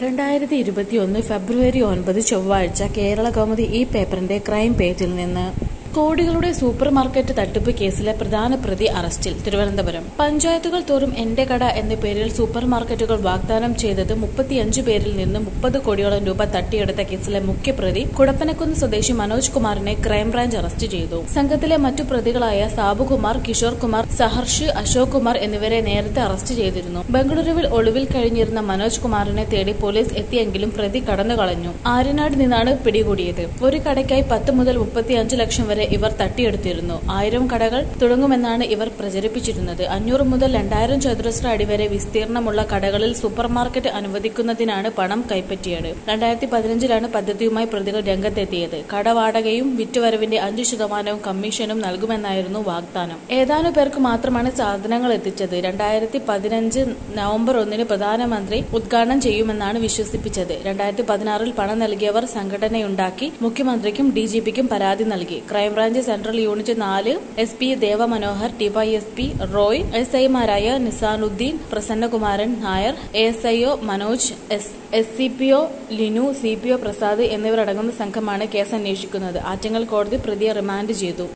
രണ്ടായിരത്തി ഇരുപത്തിയൊന്ന് ഫെബ്രുവരി ഒൻപത് ചൊവ്വാഴ്ച കേരള കൗമുദി ഈ പേപ്പറിന്റെ ക്രൈം പേജിൽ നിന്ന് കോടികളുടെ സൂപ്പർ മാർക്കറ്റ് തട്ടിപ്പ് കേസിലെ പ്രധാന പ്രതി അറസ്റ്റിൽ തിരുവനന്തപുരം പഞ്ചായത്തുകൾ തോറും എന്റെ കട എന്ന പേരിൽ സൂപ്പർ മാർക്കറ്റുകൾ വാഗ്ദാനം ചെയ്തത് മുപ്പത്തിയഞ്ച് പേരിൽ നിന്ന് മുപ്പത് കോടിയോളം രൂപ തട്ടിയെടുത്ത കേസിലെ മുഖ്യപ്രതി കുടപ്പനക്കുന്ന് സ്വദേശി മനോജ് കുമാറിനെ ക്രൈംബ്രാഞ്ച് അറസ്റ്റ് ചെയ്തു സംഘത്തിലെ മറ്റു പ്രതികളായ സാബുകുമാർ കിഷോർ കുമാർ സഹർഷ് അശോക് കുമാർ എന്നിവരെ നേരത്തെ അറസ്റ്റ് ചെയ്തിരുന്നു ബംഗളൂരുവിൽ ഒളിവിൽ കഴിഞ്ഞിരുന്ന മനോജ് കുമാറിനെ തേടി പോലീസ് എത്തിയെങ്കിലും പ്രതി കടന്നുകളഞ്ഞു ആര്യനാട് നിന്നാണ് പിടികൂടിയത് ഒരു കടയ്ക്കായി പത്ത് മുതൽ മുപ്പത്തിയഞ്ച് ലക്ഷം വരെ ഇവർ തട്ടിയെടുത്തിരുന്നു ആയിരം കടകൾ തുടങ്ങുമെന്നാണ് ഇവർ പ്രചരിപ്പിച്ചിരുന്നത് അഞ്ഞൂറ് മുതൽ രണ്ടായിരം ചതുരശ്ര അടി വരെ വിസ്തീർണമുള്ള കടകളിൽ സൂപ്പർ മാർക്കറ്റ് അനുവദിക്കുന്നതിനാണ് പണം കൈപ്പറ്റിയത് രണ്ടായിരത്തി പതിനഞ്ചിലാണ് പദ്ധതിയുമായി പ്രതികൾ രംഗത്തെത്തിയത് കടവാടകയും വിറ്റുവരവിന്റെ അഞ്ച് ശതമാനവും കമ്മീഷനും നൽകുമെന്നായിരുന്നു വാഗ്ദാനം ഏതാനും പേർക്ക് മാത്രമാണ് സാധനങ്ങൾ എത്തിച്ചത് രണ്ടായിരത്തി പതിനഞ്ച് നവംബർ ഒന്നിന് പ്രധാനമന്ത്രി ഉദ്ഘാടനം ചെയ്യുമെന്നാണ് വിശ്വസിപ്പിച്ചത് രണ്ടായിരത്തി പതിനാറിൽ പണം നൽകിയവർ സംഘടനയുണ്ടാക്കി മുഖ്യമന്ത്രിക്കും ഡി ജി പിക്കും പരാതി നൽകി ക്രൈംബ്രാഞ്ച് സെൻട്രൽ യൂണിറ്റ് നാല് S P Devamanohar DYSP Roy S ഐമാരായ Nizanuddin Prasannakumaran Nair A S I O Manoj S S C P O Linu C P O Prasad എന്നിവരടങ്ങുന്ന സംഘമാണ് കേസ് അന്വേഷിക്കുന്നത് ആറ്റിങ്ങൽ കോടതി പ്രതിയെ റിമാൻഡ് ചെയ്തു